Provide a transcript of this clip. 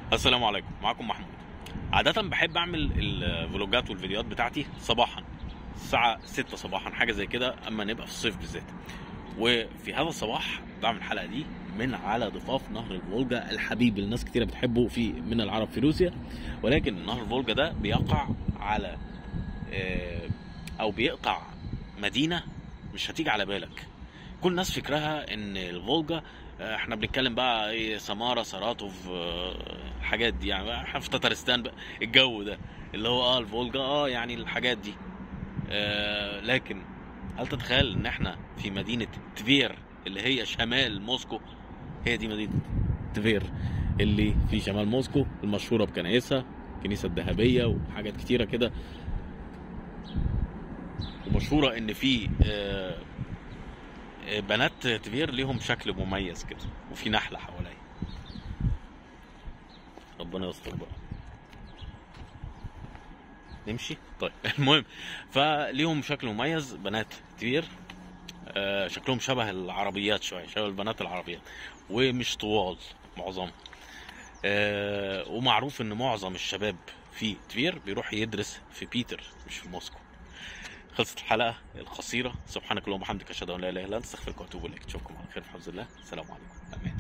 السلام عليكم معكم محمود عادة بحب اعمل الفلوجات والفيديوهات بتاعتي صباحا الساعة 6 صباحا حاجة زي كده اما نبقى في الصيف بالذات وفي هذا الصباح بعمل الحلقة دي من على ضفاف نهر الفولجا الحبيب اللي ناس كتيرة بتحبه في من العرب في روسيا ولكن نهر الفولجا ده بيقع على آه، او بيقطع مدينة مش هتيجي على بالك كل الناس فكرها ان الفولجا آه، احنا بنتكلم بقى ايه سمارة ساراتوف آه، الحاجات دي يعني احنا في تتارستان بقى الجو ده اللي هو اه الفولجا اه يعني الحاجات دي آه لكن هل تتخيل ان احنا في مدينة تفير اللي هي شمال موسكو هي دي مدينة تفير اللي في شمال موسكو المشهورة بكنائسها الكنيسة الذهبية وحاجات كتيرة كده ومشهورة ان في آه آه، بنات تفير ليهم شكل مميز كده وفي نحلة حواليا ربنا يستر بقى نمشي طيب المهم فليهم شكل مميز بنات كتير آه شكلهم شبه العربيات شويه شبه البنات العربيات ومش طوال معظمهم آه ومعروف ان معظم الشباب في تفير بيروح يدرس في بيتر مش في موسكو خلصت الحلقه القصيره سبحانك اللهم وبحمدك اشهد ان لا اله الا انت استغفرك واتوب اليك اشوفكم على خير في حفظ الله السلام عليكم امان